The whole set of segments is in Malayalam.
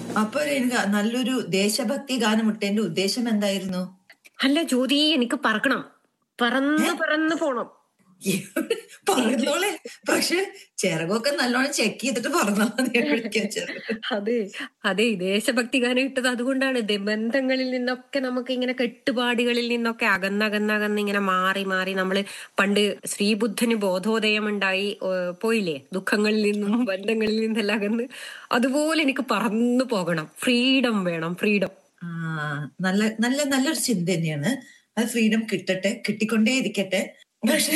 അപ്പൊ എനിക്ക് നല്ലൊരു ദേശഭക്തി ഗാനം ഇട്ടതിന്റെ ഉദ്ദേശം എന്തായിരുന്നു അല്ല ജ്യോതി എനിക്ക് പറക്കണം പറന്ന് പറന്ന് പോണം പറഞ്ഞോളെ പക്ഷെ ചിറകൊക്കെ നല്ലോണം ചെക്ക് ചെയ്തിട്ട് പറഞ്ഞാൽ മതി എവിടേക്കാ ചിറക്. അതെ അതെ ഈ ദേശഭക്തി ഗാനം ഇട്ടത് അതുകൊണ്ടാണ് ദേ ബന്ധങ്ങളിൽ നിന്നൊക്കെ നമുക്ക് ഇങ്ങനെ കെട്ടുപാടുകളിൽ നിന്നൊക്കെ അകന്നകന്നകന്ന് ഇങ്ങനെ മാറി മാറി നമ്മള് പണ്ട് ശ്രീബുദ്ധന് ബോധോദയം ഉണ്ടായി ഏഹ്, പോയില്ലേ ദുഃഖങ്ങളിൽ നിന്നും ബന്ധങ്ങളിൽ നിന്നെല്ലാം അകന്ന് അതുപോലെ എനിക്ക് പറന്നു പോകണം ഫ്രീഡം വേണം ഫ്രീഡം ആ നല്ല നല്ല നല്ലൊരു ചിന്ത തന്നെയാണ് അത് ഫ്രീഡം കിട്ടട്ടെ കിട്ടിക്കൊണ്ടേ ഇരിക്കട്ടെ പക്ഷെ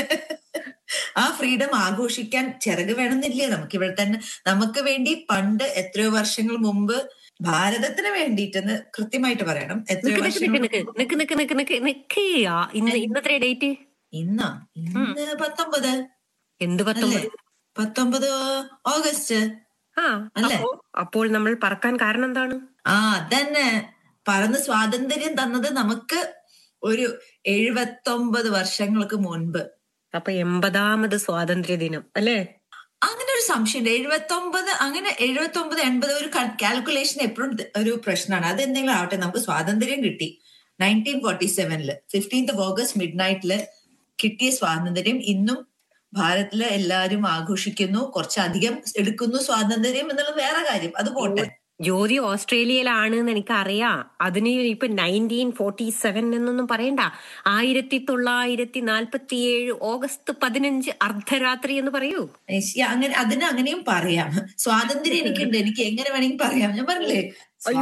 ആ ഫ്രീഡം ആഘോഷിക്കാൻ ചിറക് വേണമെന്നില്ല നമുക്ക് ഇവിടെ തന്നെ നമുക്ക് വേണ്ടി പണ്ട് എത്രയോ വർഷങ്ങൾ മുമ്പ് ഭാരതത്തിന് വേണ്ടിയിട്ടെന്ന് കൃത്യമായിട്ട് പറയണം എത്രയോ നിക്ക് നിക്ക് നിക്ക് വർഷങ്ങൾ നിക്ക് നിക്ക് നിക്ക് നിക്ക് നിക്ക് നിക്ക് ആ, ഇന്ന് ഇന്നത്തെ ഡേറ്റ് ഇന്നാ ഇന്ന് പത്തൊമ്പത് എന്ത് അല്ലേ പത്തൊമ്പത് പത്തൊമ്പത് ഓഗസ്റ്റ് ആ അല്ലേ അപ്പോ അപ്പോൾ നമ്മൾ പറക്കാൻ കാരണം എന്താണ് ആ അതന്നെ പറന്ന് സ്വാതന്ത്ര്യം തന്നത് നമുക്ക് ഒരു എഴുപത്തൊമ്പത് വർഷങ്ങൾക്ക് മുൻപ് അപ്പൊ എൺപതാമത് സ്വാതന്ത്ര്യ ദിനം അല്ലേ അങ്ങനെ ഒരു സംശയമുണ്ട് എഴുപത്തൊമ്പത് അങ്ങനെ എഴുപത്തൊമ്പത് എൺപത് ഒരു കാൽക്കുലേഷൻ എപ്പോഴും ഒരു പ്രശ്നമാണ് അത് എന്തെങ്കിലും ആവട്ടെ നമുക്ക് സ്വാതന്ത്ര്യം കിട്ടി നയൻറ്റീൻ ഫോർട്ടി സെവനില് ഫിഫ്റ്റീൻത് ഓഫ് ഓഗസ്റ്റ് മിഡ് നൈറ്റില് കിട്ടിയ സ്വാതന്ത്ര്യം ഇന്നും ഭാരതത്തിലെ എല്ലാവരും ആഘോഷിക്കുന്നു കുറച്ചധികം എടുക്കുന്നു സ്വാതന്ത്ര്യം എന്നുള്ളത് വേറെ കാര്യം അത് പോട്ടെ ജ്യോതി ഓസ്ട്രേലിയയിലാണ് എന്ന് എനിക്കറിയാം അതിന് ഇപ്പൊ നയൻറ്റീൻ ഫോർട്ടി സെവൻ എന്നൊന്നും പറയണ്ട ആയിരത്തി തൊള്ളായിരത്തി നാൽപ്പത്തി ഏഴ് ഓഗസ്റ്റ് പതിനഞ്ച് അർദ്ധരാത്രി എന്ന് പറയൂ ഏശ്യ അങ്ങനെ അതിന് അങ്ങനെയും പറയാം സ്വാതന്ത്ര്യം എനിക്കുണ്ട് എനിക്ക് എങ്ങനെ വേണമെങ്കിൽ പറയാം ഞാൻ പറഞ്ഞില്ലേ അയ്യോ,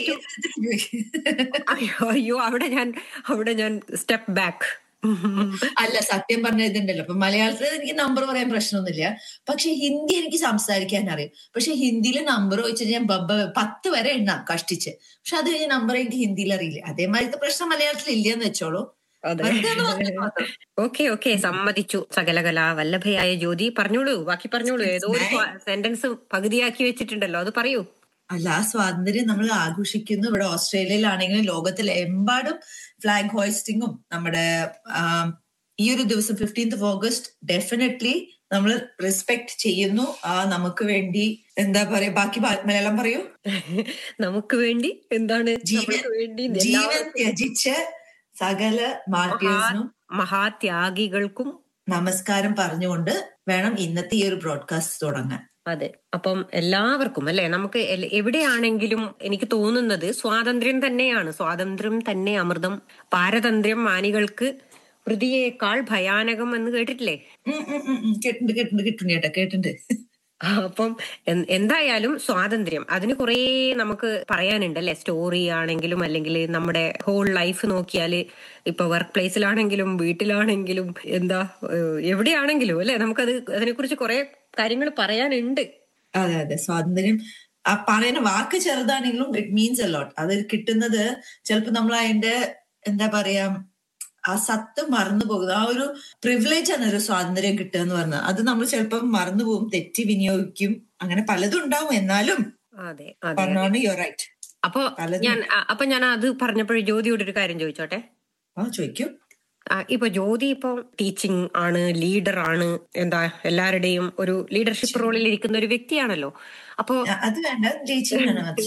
സ്വാതന്ത്ര്യം അയ്യോ അയ്യോ അവിടെ ഞാൻ അവിടെ ഞാൻ സ്റ്റെപ്പ് ബാക്ക് അല്ല സത്യം പറഞ്ഞ ഇതുണ്ടല്ലോ അപ്പൊ മലയാളത്തിൽ എനിക്ക് നമ്പർ പറയാൻ പ്രശ്നമൊന്നുമില്ല പക്ഷെ ഹിന്ദി എനിക്ക് സംസാരിക്കാൻ അറിയും പക്ഷെ ഹിന്ദിയിൽ നമ്പർ ചോദിച്ചാൽ ഞാൻ ബബ്ബ പത്ത് വരെ എണ്ണാം കഷ്ടിച്ച് പക്ഷെ അത് കഴിഞ്ഞ നമ്പർ എനിക്ക് ഹിന്ദിയിൽ അറിയില്ല അതേമാതിരത്തെ പ്രശ്നം മലയാളത്തിൽ ഇല്ലെന്ന് വെച്ചോളൂ അതെ വെറുതെ ഒന്ന് പറഞ്ഞത് മാത്രം. ഓക്കെ ഓക്കെ സമ്മതിച്ചു സകലകലാ വല്ലഭയായ ജ്യോതി പറഞ്ഞോളൂ ബാക്കി പറഞ്ഞോളൂ ഏതോ ഒരു സെന്റൻസ് പകുതിയാക്കി വെച്ചിട്ടുണ്ടല്ലോ അത് പറയൂ അല്ല ആ സ്വാതന്ത്ര്യം നമ്മൾ ആഘോഷിക്കുന്നു ഇവിടെ ഓസ്ട്രേലിയയിലാണെങ്കിലും ലോകത്തിലെ എമ്പാടും ഫ്ലാഗ് ഹോയിസ്റ്റിങ്ങും നമ്മുടെ ആം, ഈ ഒരു ദിവസം ഫിഫ്റ്റീൻത് ഓഫ് ഓഗസ്റ്റ് ഡെഫിനറ്റ്ലി നമ്മൾ റെസ്പെക്ട് ചെയ്യുന്നു ആ നമുക്ക് വേണ്ടി എന്താ പറയാ ബാക്കി ബാ- മലയാളം പറയൂ നമുക്ക് വേണ്ടി എന്താണ് ജീവൻ നമുക്ക് വേണ്ടി ജീവൻ എല്ലാവർക്കും ത്യജിച്ച സകല മാർട്ടിയേഴ്സിനും മഹാത്യാഗികൾക്കും നമസ്കാരം പറഞ്ഞുകൊണ്ട് വേണം ഇന്നത്തെ ഈ ഒരു ബ്രോഡ്കാസ്റ്റ് തുടങ്ങാൻ അതെ അപ്പം എല്ലാവർക്കും അല്ലെ നമുക്ക് എൽ- എവിടെയാണെങ്കിലും എനിക്ക് തോന്നുന്നത് സ്വാതന്ത്ര്യം തന്നെയാണ് സ്വാതന്ത്ര്യം തന്നെ അമൃതം പാരതന്ത്ര്യം മാനികൾക്ക് പ്രതിയേക്കാൾ ഭയാനകം എന്ന് കേട്ടിട്ടില്ലേ ഉം ഉം ഉം ഉം. കേട്ടിട്ടുണ്ട് കേട്ടിട്ടുണ്ട് കിട്ടുന്നു ചേട്ടാ കേട്ടിട്ടുണ്ട് അപ്പം എൻ- എന്തായാലും സ്വാതന്ത്ര്യം അതിന് കുറേ നമുക്ക് പറയാനുണ്ട് അല്ലെ സ്റ്റോറി ആണെങ്കിലും അല്ലെങ്കിൽ നമ്മുടെ ഹോൾ ലൈഫ് നോക്കിയാൽ ഇപ്പൊ വർക്ക് പ്ലേസിലാണെങ്കിലും വീട്ടിലാണെങ്കിലും എന്താ ഏഹ്, എവിടെയാണെങ്കിലും അല്ലെ നമുക്കത് അതിനെക്കുറിച്ച് കുറെ കാര്യങ്ങൾ പറയാനുണ്ട് അതെ അതെ സ്വാതന്ത്ര്യം ആ പറയുന്ന വാക്ക് ചെറുതാണെങ്കിലും ഇറ്റ് മീൻസ് അലോട്ട് അത് കിട്ടുന്നത് ചിലപ്പോ നമ്മൾ അതിന്റെ എന്താ പറയാ ആ സത്ത് മറന്നു പോകുന്നത് ആ ഒരു പ്രിവിലേജ് ആണ് ഒരു സ്വാതന്ത്ര്യം കിട്ടുക എന്ന് പറഞ്ഞത് അത് നമ്മൾ ചിലപ്പം മറന്നു പോകും തെറ്റി വിനിയോഗിക്കും അങ്ങനെ പലതും ഉണ്ടാവും എന്നാലും അതെ അതെ പറഞ്ഞാണ് യു റൈറ്റ് അപ്പൊ പലതും ഞാൻ അ- അപ്പൊ ഞാൻ അത് പറഞ്ഞപ്പോഴും ജ്യോതിയോട് ഒരു കാര്യം ചോദിച്ചോട്ടെ ആ ചോദിക്കും ആ, ഇപ്പൊ ജ്യോതി ഇപ്പൊ ടീച്ചിങ് ആണ് ലീഡർ ആണ് എന്താ എല്ലാവരുടെയും ഒരു ലീഡർഷിപ്പ് റോളിൽ ഇരിക്കുന്ന ഒരു വ്യക്തിയാണല്ലോ അപ്പോ ആ, അത് വേണ്ട ടീച്ചിങ് ആണ് മത്സ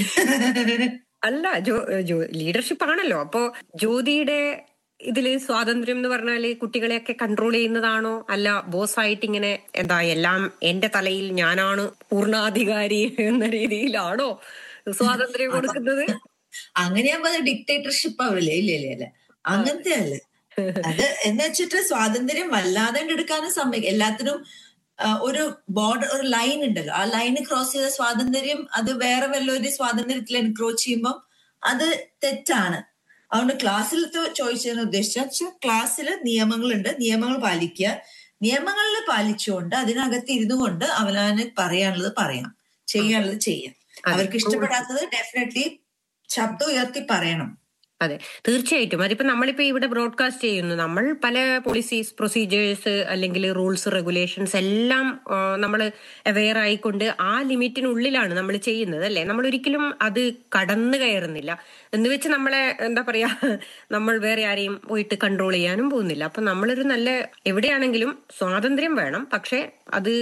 അല്ല ജോ ജോ ലീഡർഷിപ്പ് ആണല്ലോ അപ്പോ ജ്യോതിയുടെ ഇതില് സ്വാതന്ത്ര്യം എന്ന് പറഞ്ഞാല് കുട്ടികളെയൊക്കെ കൺട്രോൾ ചെയ്യുന്നതാണോ അല്ല ബോസ് ആയിട്ട് ഇങ്ങനെ എന്താ എല്ലാം എന്റെ തലയിൽ ഞാനാണ് പൂർണ്ണാധികാരി എന്ന രീതിയിലാണോ സ്വാതന്ത്ര്യം കൊടുക്കുന്നത് അങ്ങനെയാകുമ്പോ അത് ഡിക്റ്റേറ്റർഷിപ്പ് ആവില്ലേ ഇല്ല ഇല്ല ഇല്ല അങ്ങനത്തെ അല്ല അത് എന്ന് വെച്ചിട്ട് സ്വാതന്ത്ര്യം വല്ലാതെ എടുക്കാനും സമ്മതിക്കും എല്ലാത്തിനും ആ, ഒരു ബോർഡർ ഒരു ലൈൻ ഉണ്ടല്ലോ ആ ലൈൻ ക്രോസ് ചെയ്ത സ്വാതന്ത്ര്യം അത് വേറെ വല്ലൊരു സ്വാതന്ത്ര്യത്തിൽ എൻക്രോച്ച് ചെയ്യുമ്പോൾ അത് തെറ്റാണ് അതുകൊണ്ട് ക്ലാസ്സിൽ ചോദിച്ചതിന് ഉദ്ദേശിച്ച ക്ലാസ്സിൽ നിയമങ്ങളുണ്ട് നിയമങ്ങൾ പാലിക്കുക നിയമങ്ങളിൽ പാലിച്ചുകൊണ്ട് അതിനകത്ത് ഇരുന്നു കൊണ്ട് അവനവന് പറയാനുള്ളത് പറയാം ചെയ്യാനുള്ളത് ചെയ്യാം അവർക്ക് ഇഷ്ടപ്പെടാത്തത് ഡെഫിനറ്റ്ലി ശബ്ദം ഉയർത്തി പറയണം അതെ തീർച്ചയായിട്ടും അതിപ്പോ നമ്മളിപ്പോ ഇവിടെ ബ്രോഡ്കാസ്റ്റ് ചെയ്യുന്നു നമ്മൾ പല പോളിസീസ് പ്രൊസീജിയേഴ്സ് അല്ലെങ്കിൽ റൂൾസ് റെഗുലേഷൻസ് എല്ലാം നമ്മൾ അവെയർ ആയിക്കൊണ്ട് ആ ലിമിറ്റിനുള്ളിലാണ് നമ്മൾ ചെയ്യുന്നത് അല്ലെ നമ്മൾ ഒരിക്കലും അത് കടന്നു കയറുന്നില്ല എന്ന് വെച്ച് നമ്മളെ എന്താ പറയാ നമ്മൾ വേറെ ആരെയും പോയിട്ട് കൺട്രോൾ ചെയ്യാനും പോകുന്നില്ല അപ്പൊ നമ്മളൊരു നല്ല എവിടെയാണെങ്കിലും സ്വാതന്ത്ര്യം വേണം പക്ഷെ അത്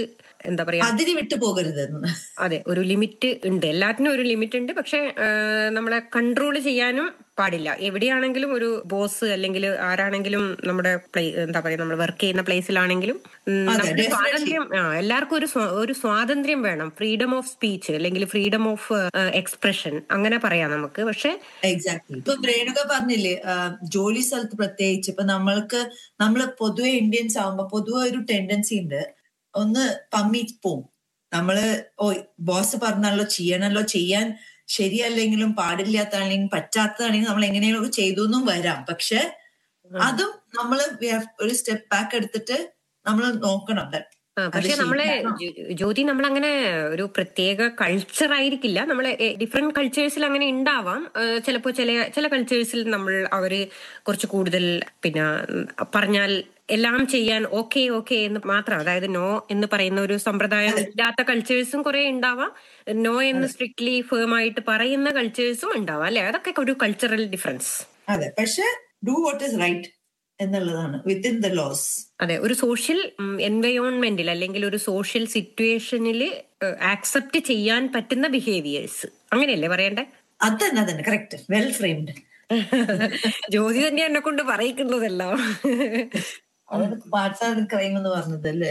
എന്താ പറയാ അതിരി വിട്ടു പോകരുതെന്ന് അതെ ഒരു ലിമിറ്റ് ഉണ്ട് എല്ലാത്തിനും ഒരു ലിമിറ്റ് ഉണ്ട് പക്ഷെ ആ, നമ്മളെ കൺട്രോൾ ചെയ്യാനും പാടില്ല എവിടെയാണെങ്കിലും ഒരു ബോസ് അല്ലെങ്കിൽ ആരാണെങ്കിലും നമ്മുടെ പ്ലേ എന്താ പറയാ നമ്മൾ വർക്ക് ചെയ്യുന്ന പ്ലേസിലാണെങ്കിലും ഉം, അതെ, നമുക്ക് definitely. സ്വാതന്ത്ര്യം ആ എല്ലാവർക്കും ഒരു സ്വാ- ഒരു സ്വാതന്ത്ര്യം വേണം ഫ്രീഡം ഓഫ് സ്പീച്ച് അല്ലെങ്കിൽ ഫ്രീഡം ഓഫ് എക്സ്പ്രഷൻ അങ്ങനെ പറയാം നമുക്ക് പക്ഷെ എക്സാക്ട്ലി ഇപ്പൊ രേണുക പറഞ്ഞില്ലേ ആ, ജോലി സ്ഥലത്ത് പ്രത്യേകിച്ച് ഇപ്പൊ നമ്മൾക്ക് നമ്മള് പൊതുവെ ഇന്ത്യൻസ് ആവുമ്പോ പൊതുവെ ഒരു ടെൻഡൻസി ഉണ്ട് ഒന്ന് പമ്മി പോവും നമ്മള് ഓ ബോസ് പറഞ്ഞാലോ ചെയ്യണല്ലോ ചെയ്യാൻ ശരിയല്ലെങ്കിലും പാടില്ലാത്തതാണെങ്കിലും പറ്റാത്തതാണെങ്കിലും നമ്മൾ എങ്ങനെയൊക്കെ ചെയ്തു എന്നും വരാം പക്ഷെ അതും നമ്മള് we have ഒരു സ്റ്റെപ്പ് ബാക്ക് എടുത്തിട്ട് നമ്മൾ നോക്കണം that ആ, പക്ഷെ അത് നമ്മളെ ശരിയാണോ? ജോ- ജ്യോതി നമ്മളങ്ങനെ ഒരു പ്രത്യേക കൾച്ചർ ആയിരിക്കില്ല നമ്മളെ ഡിഫറെന്റ് കൾച്ചേഴ്സിൽ അങ്ങനെ ഉണ്ടാവാം ഏഹ് ചിലപ്പോ ചില ചില കൾച്ചേഴ്സിൽ നമ്മൾ അവര് കുറച്ച് കൂടുതൽ പിന്നെ ഉം, പറഞ്ഞാൽ എല്ലാം ചെയ്യാൻ ഓക്കെ ഓക്കെ എന്ന് മാത്രം അതായത് നോ എന്ന് പറയുന്ന ഒരു സമ്പ്രദായം ഇല്ലാത്ത കൾച്ചേഴ്സും കുറെ ഉണ്ടാവാം നോ എന്ന് സ്ട്രിക്ട്ലി ഫേം ആയിട്ട് പറയുന്ന കൾച്ചേഴ്സും ഉണ്ടാവാം അല്ലെ അതൊക്കെ ഒരു കൾച്ചറൽ ഡിഫറൻസ് അതെ പക്ഷെ ഡു വാട്ട് ഇസ് റൈറ്റ് എന്നുള്ളതാണ് വിത്തിൻ ദ ലോസ് അതെ ഒരു സോഷ്യൽ എൻവയോൺമെന്റിൽ അല്ലെങ്കിൽ ഒരു സോഷ്യൽ സിറ്റുവേഷനിൽ ആക്സെപ്റ്റ് ചെയ്യാൻ പറ്റുന്ന ബിഹേവിയേഴ്സ് അങ്ങനെയല്ലേ പറയണ്ടേ അത് തന്നെ അതന്നെ കറക്റ്റ് വെൽ ഫ്രെയിംഡ് ജ്യോതി തന്നെ എന്നെ കൊണ്ട് പറയിക്കുന്നതെല്ലാം അതാണ് പാർട്സാണ് ക്രൈം എന്ന് പറഞ്ഞത് അല്ലേ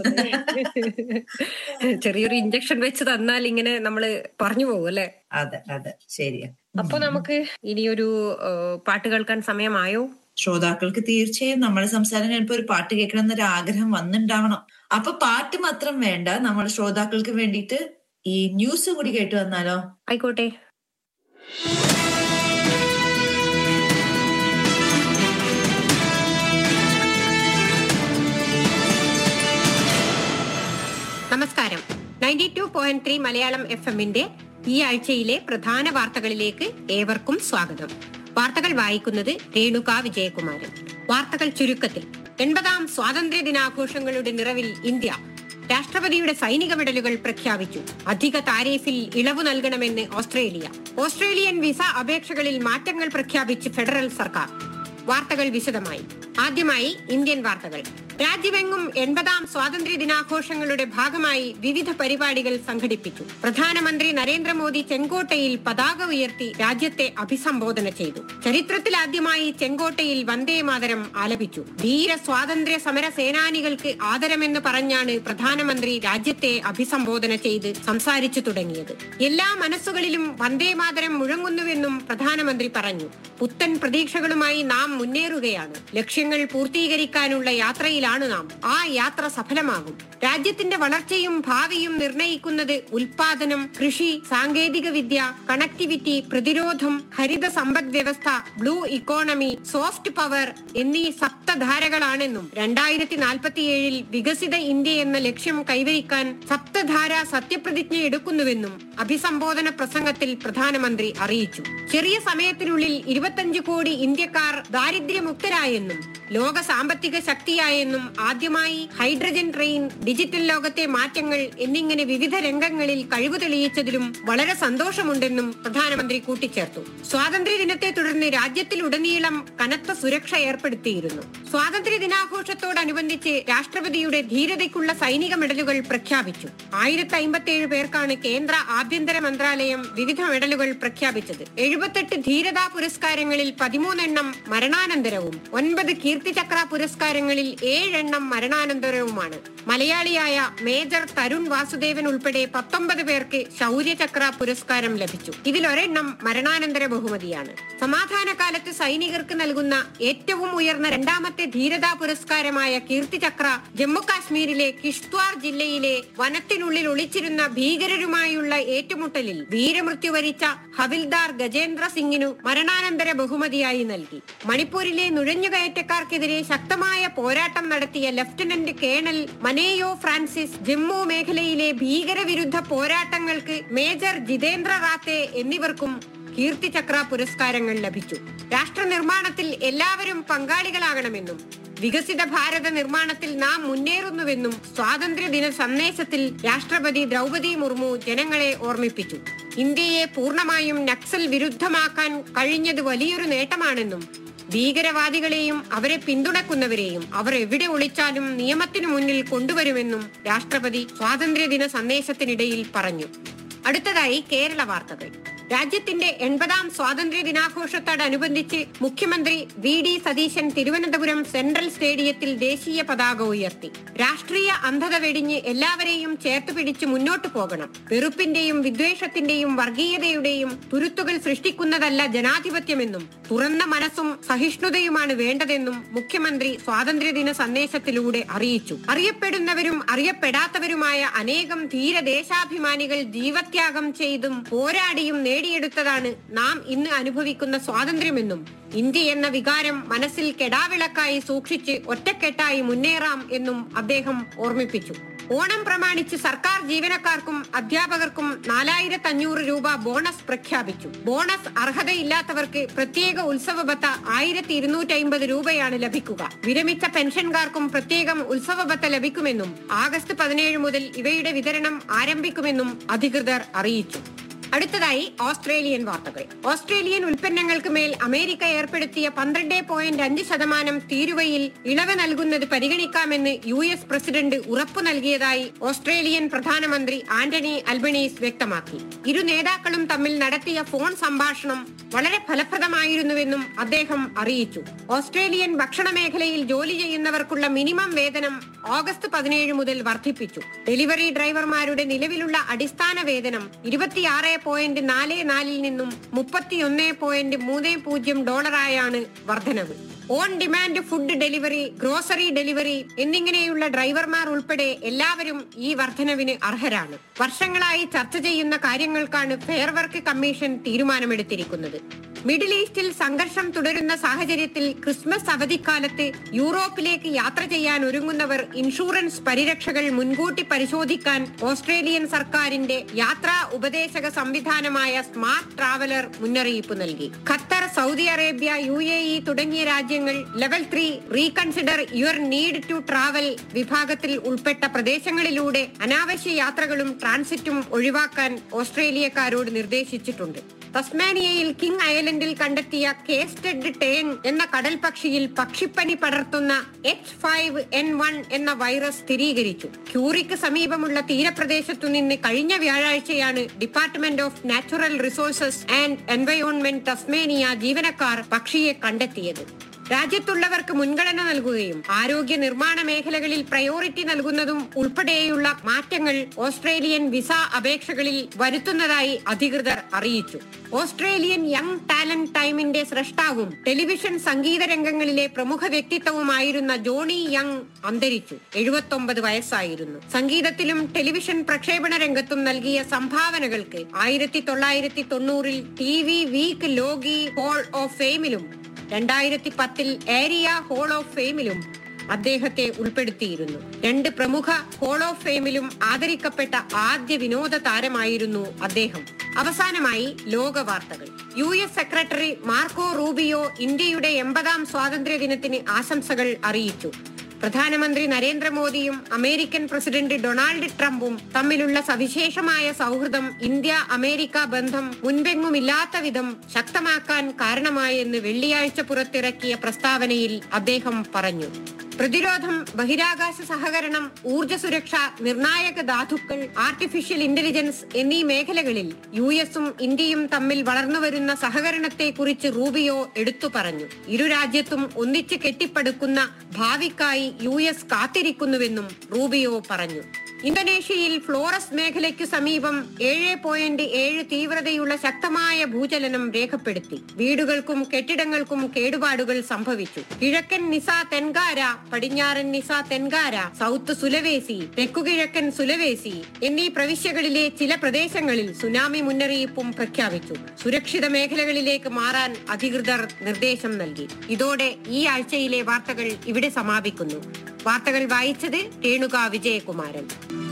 ചെറിയൊരു ഇഞ്ചക്ഷൻ വെച്ച് തന്നാൽ ഇങ്ങനെ നമ്മള് പറഞ്ഞു പോകും അല്ലെ അതെ അതെ ശരിയാ അപ്പൊ നമുക്ക് ഇനിയൊരു ഏഹ്, പാട്ട് കേൾക്കാൻ സമയമായോ ശ്രോതാക്കൾക്ക് തീർച്ചയായും നമ്മുടെ സംസാരം കഴിഞ്ഞപ്പോ ഒരു പാട്ട് കേൾക്കണം എന്നൊരു ആഗ്രഹം വന്നിണ്ടാവണം അപ്പൊ പാട്ട് മാത്രം വേണ്ട നമ്മുടെ ശ്രോതാക്കൾക്ക് വേണ്ടിയിട്ട് ഈ ന്യൂസ് കൂടി കേട്ടു വന്നാലോ ആയിക്കോട്ടെ നമസ്കാരം ninety two point three Malayalam F എമ്മിന്റെ ഈ ആഴ്ചയിലെ പ്രധാന വാർത്തകളിലേക്ക് ഏവർക്കും സ്വാഗതം വാർത്തകൾ വായിക്കുന്നത് രേണുക വിജയകുമാരൻ വാർത്തകൾ ചുരുക്കത്തിൽ എൺപതാം സ്വാതന്ത്ര്യ ദിനാഘോഷങ്ങളുടെ നിറവിൽ ഇന്ത്യ രാഷ്ട്രപതിയുടെ സൈനിക മെഡലുകൾ പ്രഖ്യാപിച്ചു അധിക താരീഫിൽ ഇളവ് നൽകണമെന്ന് ഓസ്ട്രേലിയ ഓസ്ട്രേലിയൻ വിസ അപേക്ഷകളിൽ മാറ്റങ്ങൾ പ്രഖ്യാപിച്ച് ഫെഡറൽ സർക്കാർ വാർത്തകൾ വിശദമായി ആദ്യമായി ഇന്ത്യൻ വാർത്തകൾ രാജ്യമെങ്ങും എൺപതാം സ്വാതന്ത്ര്യ ദിനാഘോഷങ്ങളുടെ ഭാഗമായി വിവിധ പരിപാടികൾ സംഘടിപ്പിച്ചു പ്രധാനമന്ത്രി നരേന്ദ്രമോദി ചെങ്കോട്ടയിൽ പതാക ഉയർത്തി രാജ്യത്തെ അഭിസംബോധന ചെയ്തു ചരിത്രത്തിലാദ്യമായി ചെങ്കോട്ടയിൽ വന്ദേ മാതരം ആലപിച്ചു ധീര സ്വാതന്ത്ര്യ സമര സേനാനികൾക്ക് ആദരമെന്ന് പറഞ്ഞാണ് പ്രധാനമന്ത്രി രാജ്യത്തെ അഭിസംബോധന ചെയ്ത് സംസാരിച്ചു തുടങ്ങിയത് എല്ലാ മനസ്സുകളിലും വന്ദേ മാതരം മുഴങ്ങുന്നുവെന്നും പ്രധാനമന്ത്രി പറഞ്ഞു പുത്തൻ പ്രതീക്ഷകളുമായി നാം മുന്നേറുകയാണ് ലക്ഷ്യങ്ങൾ പൂർത്തീകരിക്കാനുള്ള യാത്രയിലാണ് നാം ആ യാത്ര സഫലമാകും രാജ്യത്തിന്റെ വളർച്ചയും ഭാവിയും നിർണയിക്കുന്നത് ഉൽപാദനം കൃഷി സാങ്കേതിക വിദ്യ കണക്ടിവിറ്റി പ്രതിരോധം ഹരിത സമ്പദ് വ്യവസ്ഥ ബ്ലൂ ഇക്കോണമി സോഫ്റ്റ് പവർ എന്നീ സപ്തധാരകളാണെന്നും രണ്ടായിരത്തി നാൽപ്പത്തിയേഴിൽ വികസിത ഇന്ത്യ എന്ന ലക്ഷ്യം കൈവരിക്കാൻ സപ്തധാര സത്യപ്രതിജ്ഞ എടുക്കുന്നുവെന്നും അഭിസംബോധന പ്രസംഗത്തിൽ പ്രധാനമന്ത്രി അറിയിച്ചു ചെറിയ സമയത്തിനുള്ളിൽ ഇരുപത്തഞ്ച് കോടി ഇന്ത്യക്കാർ ദാരിദ്ര്യമുക്തരായെന്നും ലോക സാമ്പത്തിക ശക്തിയായെന്നും ആദ്യമായി ഹൈഡ്രജൻ ട്രെയിൻ ഡിജിറ്റൽ ലോകത്തെ മാറ്റങ്ങൾ എന്നിങ്ങനെ വിവിധ രംഗങ്ങളിൽ കഴിവ് തെളിയിച്ചതിലും വളരെ സന്തോഷമുണ്ടെന്നും പ്രധാനമന്ത്രി കൂട്ടിച്ചേർത്തു സ്വാതന്ത്ര്യ ദിനത്തെ തുടർന്ന് രാജ്യത്തിലുടനീളം കനത്ത സുരക്ഷ ഏർപ്പെടുത്തിയിരുന്നു സ്വാതന്ത്ര്യ ദിനാഘോഷത്തോടനുബന്ധിച്ച് രാഷ്ട്രപതിയുടെ ധീരതയ്ക്കുള്ള സൈനിക മെഡലുകൾ പ്രഖ്യാപിച്ചു ആയിരത്തി അമ്പത്തിയേഴ് പേർക്കാണ് കേന്ദ്ര ആഭ്യന്തര മന്ത്രാലയം വിവിധ മെഡലുകൾ പ്രഖ്യാപിച്ചത് എഴുപത്തെട്ട് ധീരതാ പുരസ്കാരങ്ങളിൽ പതിമൂന്നെണ്ണം മരണാനന്തരവും ഒൻപത് കീർത്തിചക്ര പുരസ്കാരങ്ങളിൽ ഏഴെണ്ണം മരണാനന്തരവുമാണ് മലയാളിയായ മേജർ തരുൺ വാസുദേവൻ ഉൾപ്പെടെ പത്തൊമ്പത് പേർക്ക് ശൗര്യചക്ര പുരസ്കാരം ലഭിച്ചു ഇതിലൊരെണ്ണം മരണാനന്തര ബഹുമതിയാണ് സമാധാന കാലത്ത് സൈനികർക്ക് നൽകുന്ന ഏറ്റവും ഉയർന്ന രണ്ടാമത്തെ ധീരതാ പുരസ്കാരമായ കീർത്തിചക്ര ജമ്മു കാശ്മീരിലെ കിഷ്ത്വാർ ജില്ലയിലെ വനത്തിനുള്ളിൽ ഒളിച്ചിരുന്ന ഭീകരരുമായുള്ള ഏറ്റുമുട്ടലിൽ വീരമൃത്യു വരിച്ച ഹവിൽദാർ ഗജേന്ദ്ര സിംഗിനു മരണാനന്തര ബഹുമതിയായി നൽകി മണിപ്പൂരിലെ നുഴഞ്ഞുകയറ്റക്കാർക്കെതിരെ ശക്തമായ പോരാട്ടം നടത്തിയ lieutenant colonel Maneyo Francis Jammu മേഖലയിലെ ഭീകരവിരുദ്ധ പോരാട്ടങ്ങൾക്ക് മേജർ ജിതേന്ദ്ര റാത്തെ എന്നിവർക്കും കീർത്തിചക്ര പുരസ്കാരങ്ങൾ ലഭിച്ചു രാഷ്ട്ര നിർമ്മാണത്തിൽ എല്ലാവരും പങ്കാളികളാകണമെന്നും വികസിത ഭാരത നിർമ്മാണത്തിൽ നാം മുന്നേറുന്നുവെന്നും സ്വാതന്ത്ര്യദിന സന്ദേശത്തിൽ രാഷ്ട്രപതി ദ്രൗപതി മുർമു ജനങ്ങളെ ഓർമ്മിപ്പിച്ചു ഇന്ത്യയെ പൂർണ്ണമായും നക്സൽ വിരുദ്ധമാക്കാൻ കഴിഞ്ഞത് വലിയൊരു നേട്ടമാണെന്നും ഭീകരവാദികളെയും അവരെ പിന്തുണക്കുന്നവരെയും അവർ എവിടെ ഒളിച്ചാലും നിയമത്തിനു മുന്നിൽ കൊണ്ടുവരുമെന്നും രാഷ്ട്രപതി സ്വാതന്ത്ര്യദിന സന്ദേശത്തിനിടയിൽ പറഞ്ഞു അടുത്തതായി കേരള വാർത്തകൾ രാജ്യത്തിന്റെ എൺപതാം സ്വാതന്ത്ര്യ ദിനാഘോഷത്തോടനുബന്ധിച്ച് മുഖ്യമന്ത്രി V D Satheesan Thiruvananthapuram central സ്റ്റേഡിയത്തിൽ ദേശീയ പതാക ഉയർത്തി രാഷ്ട്രീയ അന്ധത വെടിഞ്ഞ് എല്ലാവരെയും ചേർത്ത് പിടിച്ച് മുന്നോട്ടു പോകണം വെറുപ്പിന്റെയും വിദ്വേഷത്തിന്റെയും വർഗീയതയുടെയും തുരുത്തുകൾ സൃഷ്ടിക്കുന്നതല്ല ജനാധിപത്യമെന്നും തുറന്ന മനസ്സും സഹിഷ്ണുതയുമാണ് വേണ്ടതെന്നും മുഖ്യമന്ത്രി സ്വാതന്ത്ര്യദിന സന്ദേശത്തിലൂടെ അറിയിച്ചു അറിയപ്പെടുന്നവരും അറിയപ്പെടാത്തവരുമായ അനേകം ധീരദേശാഭിമാനികൾ ജീവത്യാഗം ചെയ്തും പോരാടിയും നേടിയെടുത്തതാണ് നാം ഇന്ന് അനുഭവിക്കുന്ന സ്വാതന്ത്ര്യമെന്നും ഇന്ത്യ എന്ന വികാരം മനസ്സിൽ കെടാവിളക്കായി സൂക്ഷിച്ച് ഒറ്റക്കെട്ടായി മുന്നേറാം എന്നും അദ്ദേഹം ഓർമ്മിപ്പിച്ചു ഓണം പ്രമാണിച്ച് സർക്കാർ ജീവനക്കാർക്കും അധ്യാപകർക്കും നാലായിരത്തി അഞ്ഞൂറ് രൂപ ബോണസ് പ്രഖ്യാപിച്ചു ബോണസ് അർഹതയില്ലാത്തവർക്ക് പ്രത്യേക ഉത്സവ ബത്ത ആയിരത്തി ഇരുന്നൂറ്റി അമ്പത് രൂപയാണ് ലഭിക്കുക വിരമിച്ച പെൻഷൻകാർക്കും പ്രത്യേകം ഉത്സവ ബത്ത ലഭിക്കുമെന്നും ആഗസ്റ്റ് പതിനേഴ് മുതൽ ഇവയുടെ വിതരണം ആരംഭിക്കുമെന്നും അധികൃതർ അറിയിച്ചു അടുത്തതായി ഓസ്ട്രേലിയൻ വാർത്തകൾ ഓസ്ട്രേലിയൻ ഉൽപ്പന്നങ്ങൾക്ക് മേൽ അമേരിക്ക ഏർപ്പെടുത്തിയ പന്ത്രണ്ട് പോയിന്റ് അഞ്ച് ശതമാനം തീരുവയിൽ ഇളവ് നൽകുന്നത് പരിഗണിക്കാമെന്ന് യു എസ് പ്രസിഡന്റ് ഉറപ്പു നൽകിയതായി ഓസ്ട്രേലിയൻ പ്രധാനമന്ത്രി ആന്റണി അൽബണീസ് വ്യക്തമാക്കി ഇരു നേതാക്കളും തമ്മിൽ നടത്തിയ ഫോൺ സംഭാഷണം വളരെ ഫലപ്രദമായിരുന്നുവെന്നും അദ്ദേഹം അറിയിച്ചു ഓസ്ട്രേലിയൻ ഭക്ഷണ മേഖലയിൽ ജോലി ചെയ്യുന്നവർക്കുള്ള മിനിമം വേതനം ഓഗസ്റ്റ് പതിനേഴ് മുതൽ വർദ്ധിപ്പിച്ചു ഡെലിവറി ഡ്രൈവർമാരുടെ നിലവിലുള്ള അടിസ്ഥാന വേതനം ഇരുപത്തിയാറ് പോയിന്റ് നാല് നാലിൽ നിന്നും മുപ്പത്തിയൊന്ന് പോയിന്റ് മൂന്ന് പൂജ്യം ഡോളറായാണ് വർധനവ് on demand food delivery grocery delivery എന്നിങ്ങനെയുള്ള ഡ്രൈവർമാർ ഉൾപ്പെടെ എല്ലാവരും ഈ വർധനവിന് അർഹരാണ് വർഷങ്ങളായി ചർച്ച ചെയ്യുന്ന കാര്യങ്ങൾക്കാണ് ഫെയർ വർക്ക് കമ്മീഷൻ തീരുമാനമെടുത്തിരിക്കുന്നത് മിഡിൽ ഈസ്റ്റിൽ സംഘർഷം തുടരുന്ന സാഹചര്യത്തിൽ ക്രിസ്മസ് അവധിക്കാലത്ത് യൂറോപ്പിലേക്ക് യാത്ര ചെയ്യാൻ ഒരുങ്ങുന്നവർ ഇൻഷുറൻസ് പരിരക്ഷകൾ മുൻകൂട്ടി പരിശോധിക്കാൻ ഓസ്ട്രേലിയൻ സർക്കാരിന്റെ യാത്രാ ഉപദേശക സംവിധാനമായ സ്മാർട്ട് ട്രാവലർ മുന്നറിയിപ്പ് നൽകി Qatar Saudi Arabia U A E തുടങ്ങിയ രാജ്യങ്ങൾ level three reconsider your need to travel വിഭാഗത്തിൽ ഉൾപ്പെട്ട പ്രദേശങ്ങളിലൂടെ അനാവശ്യ യാത്രകളും ട്രാൻസിറ്റും ഒഴിവാക്കാൻ ഓസ്ട്രേലിയക്കാരോട് നിർദ്ദേശിച്ചിട്ടുണ്ട് തസ്മാനിയയിൽ കിങ് ഐലൻഡിൽ കണ്ടെത്തിയ കേസ്റ്റഡ് ടേൻ എന്ന കടൽ പക്ഷിയിൽ പക്ഷിപ്പനി പടർത്തുന്ന എച്ച് ഫൈവ് എൻ വൺ എന്ന വൈറസ് സ്ഥിരീകരിച്ചു ക്യൂറിക്ക് സമീപമുള്ള തീരപ്രദേശത്തു നിന്ന് കഴിഞ്ഞ വ്യാഴാഴ്ചയാണ് department of natural resources and environment Tasmania ജീവനക്കാർ പക്ഷിയെ കണ്ടെത്തിയത് രാജ്യത്തുള്ളവർക്ക് മുൻഗണന നൽകുകയും ആരോഗ്യ നിർമ്മാണ മേഖലകളിൽ പ്രയോറിറ്റി നൽകുന്നതും ഉൾപ്പെടെയുള്ള മാറ്റങ്ങൾ ഓസ്ട്രേലിയൻ വിസ അപേക്ഷകളിൽ വരുത്തുന്നതായി അധികൃതർ അറിയിച്ചു ഓസ്ട്രേലിയൻ യങ് ടാലന്റ് ടൈമിന്റെ സ്രഷ്ടാവും ടെലിവിഷൻ സംഗീത രംഗങ്ങളിലെ പ്രമുഖ വ്യക്തിത്വവുമായിരുന്ന ജോണി യങ് അന്തരിച്ചു എഴുപത്തൊമ്പത് വയസ്സായിരുന്നു സംഗീതത്തിലും ടെലിവിഷൻ പ്രക്ഷേപണ രംഗത്തും നൽകിയ സംഭാവനകൾക്ക് ആയിരത്തി തൊള്ളായിരത്തി തൊണ്ണൂറിൽ T V week Logie hall of ഫെയിമിലും രണ്ടായിരത്തി പത്തിൽ ഏരിയ ഹോൾ ഓഫ് ഫെയിമിലും അദ്ദേഹത്തെ ഉൾപ്പെടുത്തിയിരുന്നു രണ്ട് പ്രമുഖ ഹോൾ ഓഫ് ഫെയിമിലും ആദരിക്കപ്പെട്ട ആദ്യ വിനോദ താരമായിരുന്നു അദ്ദേഹം അവസാനമായി ലോക വാർത്തകൾ U S secretary Marco Rubio ഇന്ത്യയുടെ എൺപതാം സ്വാതന്ത്ര്യ ദിനത്തിന് ആശംസകൾ അറിയിച്ചു പ്രധാനമന്ത്രി നരേന്ദ്രമോദിയും അമേരിക്കൻ പ്രസിഡന്റ് ഡൊണാൾഡ് ട്രംപും തമ്മിലുള്ള സവിശേഷമായ സൗഹൃദം ഇന്ത്യ അമേരിക്ക ബന്ധം മുൻപെങ്ങുമില്ലാത്ത വിധം ശക്തമാക്കാൻ കാരണമായെന്ന് വെള്ളിയാഴ്ച പുറത്തിറക്കിയ പ്രസ്താവനയിൽ അദ്ദേഹം പറഞ്ഞു പ്രതിരോധം ബഹിരാകാശ സഹകരണം ഊർജ സുരക്ഷ നിർണായക ധാതുക്കൾ ആർട്ടിഫിഷ്യൽ ഇന്റലിജൻസ് എന്നീ മേഖലകളിൽ യു എസും ഇന്ത്യയും തമ്മിൽ വളർന്നുവരുന്ന സഹകരണത്തെക്കുറിച്ച് റൂബിയോ എടുത്തു പറഞ്ഞു ഇരു രാജ്യത്തും ഒന്നിച്ച് കെട്ടിപ്പടുക്കുന്ന ഭാവിക്കായി യു എസ് കാത്തിരിക്കുന്നുവെന്നും റൂബിയോ പറഞ്ഞു ഇന്തോനേഷ്യയിൽ ഫ്ലോറസ് മേഖലയ്ക്കു സമീപം ഏഴ് പോയിന്റ് ഏഴ് തീവ്രതയുള്ള ശക്തമായ ഭൂചലനം രേഖപ്പെടുത്തി വീടുകൾക്കും കെട്ടിടങ്ങൾക്കും കേടുപാടുകൾ സംഭവിച്ചു കിഴക്കൻ നിസ തെൻകാര പടിഞ്ഞാറൻ നിസ തെൻകാര സൗത്ത് സുലവേസി തെക്കുകിഴക്കൻ സുലവേസി എന്നീ പ്രവിശ്യകളിലെ ചില പ്രദേശങ്ങളിൽ സുനാമി മുന്നറിയിപ്പും പ്രഖ്യാപിച്ചു സുരക്ഷിത മേഖലകളിലേക്ക് മാറാൻ അധികൃതർ നിർദ്ദേശം നൽകി ഇതോടെ ഈ ആഴ്ചയിലെ വാർത്തകൾ ഇവിടെ സമാപിക്കുന്നു വാർത്തകൾ വായിച്ചത് രേണുക വിജയകുമാരൻ